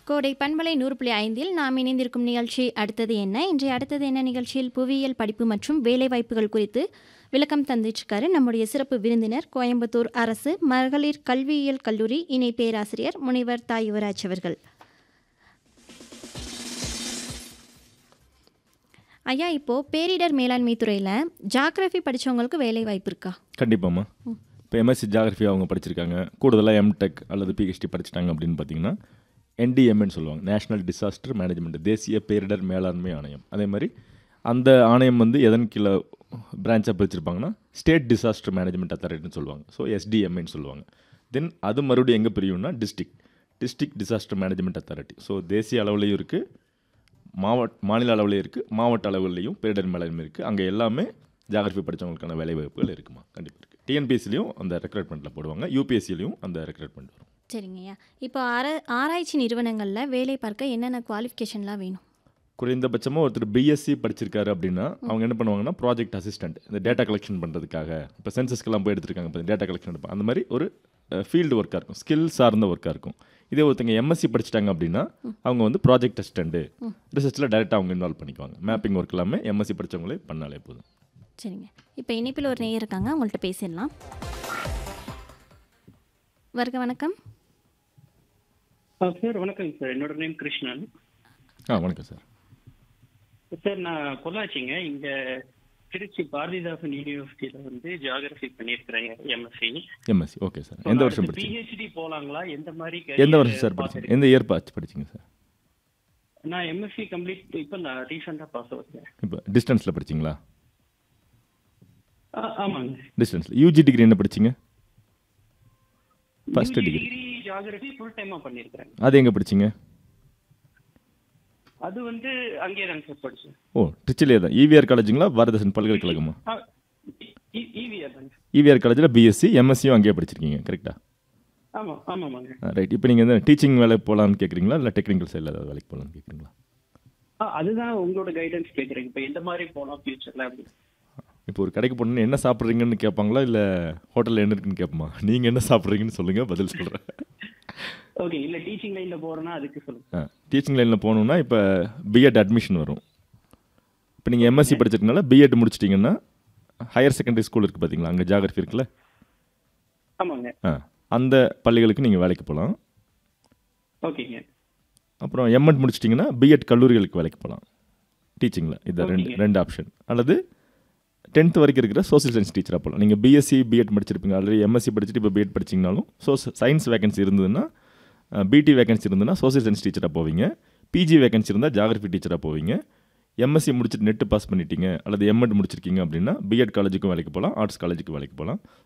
கோடை பண்பலை நூறு புள்ளி ஐந்தில் நாம் இணைந்திருக்கும் நிகழ்ச்சி அடுத்தது என்ன இன்றைய அடுத்தது என்ன நிகழ்ச்சியில் புவியியல் படிப்பு மற்றும் வேலைவாய்ப்புகள் குறித்து விளக்கம் தந்துச்சிருக்காரு நம்முடைய சிறப்பு விருந்தினர் கோயம்புத்தூர் அரசு மகளிர் கல்வியியல் கல்லூரி இணை பேராசிரியர் முனைவர் தா யுவராஜ் அவர்கள் ஐயா இப்போது பேரிடர் மேலாண்மை துறையில் ஜாகிரஃபி படித்தவங்களுக்கு வேலை வாய்ப்பு இருக்கா கண்டிப்பாம்மா இப்போ எம்எஸ்சி ஜாகிரஃபி அவங்க படிச்சிருக்காங்க கூடுதலாக எம்டெக் அல்லது பிஹெச்டி படிச்சிட்டாங்க அப்படின்னு பார்த்தீங்கன்னா என்டிஎம்ஏன்னு சொல்லுவாங்க நேஷனல் டிசாஸ்டர் மேனேஜ்மெண்ட் தேசிய பேரிடர் மேலாண்மை ஆணையம் அதே மாதிரி அந்த ஆணையம் வந்து எதன் கீழே பிரான்ச்சாக பிரிச்சிருப்பாங்கன்னா ஸ்டேட் டிசாஸ்டர் மேனேஜ்மெண்ட் அத்தாரிட்டின்னு சொல்லுவாங்க ஸோ எஸ்டிஎம்ஏன்னு சொல்லுவாங்க தென் அது மறுபடியும் எங்கே பிரியும்னா district district disaster management authority so தேசிய அளவுலையும் இருக்குது மாவட்ட மாநில அளவுலையும் இருக்குது மாவட்ட அளவுலையும் பேரிடர் மேலாண்மை இருக்குது அங்கே எல்லாமே ஜாகிரஃபி படித்தவங்களுக்கான வேலை வாய்ப்புகள் இருக்குமா கண்டிப்பாக இருக்குது டிஎன்பிஎஸ்சிலையும் அந்த ரெக்ரூட்மெண்ட்டில் போடுவாங்க யூபிஎஸ்சிலையும் அந்த ரெக்ரூட்மெண்ட் வரும் சரிங்கய்யா இப்போ ஆர ஆராய்ச்சி நிறுவனங்களில் வேலை பார்க்க என்னென்ன குவாலிஃபிகேஷன்லாம் வேணும் குறைந்தபட்சமாக ஒருத்தர் பிஎஸ்சி படிச்சிருக்காரு அப்படின்னா அவங்க என்ன பண்ணுவாங்கன்னா ப்ராஜெக்ட் அசிஸ்டன்ட் இந்த டேட்டா கலெக்ஷன் பண்ணுறதுக்காக இப்போ சென்சஸ்க்கெல்லாம் போய் எடுத்திருக்காங்க இப்போ டேட்டா கலெக்ஷன் எடுப்பாங்க அந்த மாதிரி ஒரு ஃபீல்டு ஒர்க்காக இருக்கும் ஸ்கில் சார்ந்த ஒர்க்காக இருக்கும் இதே ஒருத்தங்க எம்எஸ்சி படிச்சிட்டாங்க அப்படின்னா அவங்க வந்து ப்ராஜெக்ட் அசிஸ்டண்ட்டு ரிசர்ச்சில் டேரெக்டாக அவங்க இன்வால்வ் பண்ணிக்குவாங்க மேப்பிங் ஒர்க் எல்லாமே எம்எஸ்சி படித்தவங்களே பண்ணாலே போதும் சரிங்க இப்போ இணைப்பில் ஒரு நேயர் இருக்காங்க அவங்கள்ட்ட பேசிடலாம் வருக வணக்கம் சார் வணக்கம் சார் என்னோட நேம் கிருஷ்ணன் ஆ வணக்கம் சார் சார் நான் பொள்ளாச்சிங்க இங்க திருச்சி பாரதிதாசன் யூனிவர்சிட்டியில வந்து ஜியாகிரபி பண்ணியிருக்கிறேங்க எம்எஸ்சி எம்எஸ்சி ஓகே சார் எந்த வருஷம் படிச்சீங்க பிஹெச்டி போலாங்களா எந்த மாதிரி எந்த career வருஷம் சார் path படிச்சீங்க இருக்கு? எந்த இயர் பாச்சு படிச்சீங்க சார் நான் எம்எஸ்சி கம்ப்ளீட் இப்போ நான் ரீசெண்டாக பாஸ் அவுட் இப்போ டிஸ்டன்ஸில் படிச்சீங்களா ஆமாங்க டிஸ்டன்ஸில் யூஜி டிகிரி என்ன படிச்சீங்க First degree. Degree geography full டைமா பண்ணியிருக்கிறேன் அது எங்கே படிச்சீங்க அது வந்து அங்கேயே தாங்க சார் படிச்சேன் ஓ திருச்சிலே தான் இவிஆர் காலேஜுங்களா பாரதசன் பல்கலைக்கழகமா இவிஆர் தாங்க இவிஆர் காலேஜில் பிஎஸ்சி எம்எஸ்சியும் அங்கேயே படிச்சிருக்கீங்க கரெக்டா ஆமா ஆமாமாங்க ரைட் இப்போ நீங்கள் வந்து டீச்சிங் வேலைக்கு போகலான்னு கேட்குறீங்களா இல்லை டெக்னிக்கல் சைடில் ஏதாவது வேலைக்கு போகலான்னு கேட்குறீங்களா ஆ, அதுதான் உங்களோட கைடன்ஸ் கேட்குறேன் இப்போ எந்த மாதிரி போகலாம் ஃபியூச்சர்ல அப்படின்னு இப்போ ஒரு கடைக்கு போனோன்னு என்ன சாப்பிட்றீங்கன்னு கேட்பாங்களா இல்லை ஹோட்டலில் என்ன இருக்குன்னு கேட்போமா நீங்கள் என்ன சாப்பிட்றீங்கன்னு சொல்லுங்கள் பதில் சொல்கிறேன் ஓகே இல்ல டீச்சிங் லைன்ல போறேன்னா அதுக்கு சொல்லுங்க டீச்சிங் லைனில் போகணுன்னா இப்போ பிஎட் அட்மிஷன் வரும் இப்போ நீங்கள் எம்எஸ்சி படிச்சிருக்கனால பிஎட் முடிச்சிட்டிங்கன்னா ஹையர் செகண்டரி ஸ்கூல் இருக்குது பார்த்தீங்களா அங்கே ஜாகிரஃபி இருக்குல்ல ஆமாங்க ஆ அந்த பள்ளிகளுக்கு நீங்கள் வேலைக்கு போகலாம் ஓகேங்க அப்புறம் எம்எட் முடிச்சிட்டிங்கன்னா பிஎட் கல்லூரிகளுக்கு வேலைக்கு போகலாம் டீச்சிங்கில் இது ரெண்டு Okay. ரெண்டு ஆப்ஷன் அல்லது டென்த் வரைக்கும் இருக்கிற சோசியல் சயின்ஸ் டீச்சராக போகலாம் நீங்கள் பிஎஸ்சி பிஎட் படிச்சிருப்பீங்க ஆல்ரெடி எம்எஸ்சி படிச்சுட்டு இப்போ பிஎட் படிச்சிங்கனாலும் ஸோ சயின்ஸ் வேகன்சி இருந்ததுன்னா பிடி வேகன்சி இருந்ததுன்னா சோசியல் சயின்ஸ் டீச்சராக போவீங்க பிஜி வேகன்சி இருந்தால் ஜாகிரஃபி டீச்சராக போவீங்க எம்எஸ்சி முடிச்சுட்டு நெட்டு பாஸ் பண்ணிட்டீங்க அல்லது எம்எட் முடிச்சிருக்கீங்க அப்படின்னா பிஎட் காலேஜுக்கும் வேலைக்கு போகலாம் ஆர்ட்ஸ் காலேஜுக்கு வேலைக்கு போகலாம்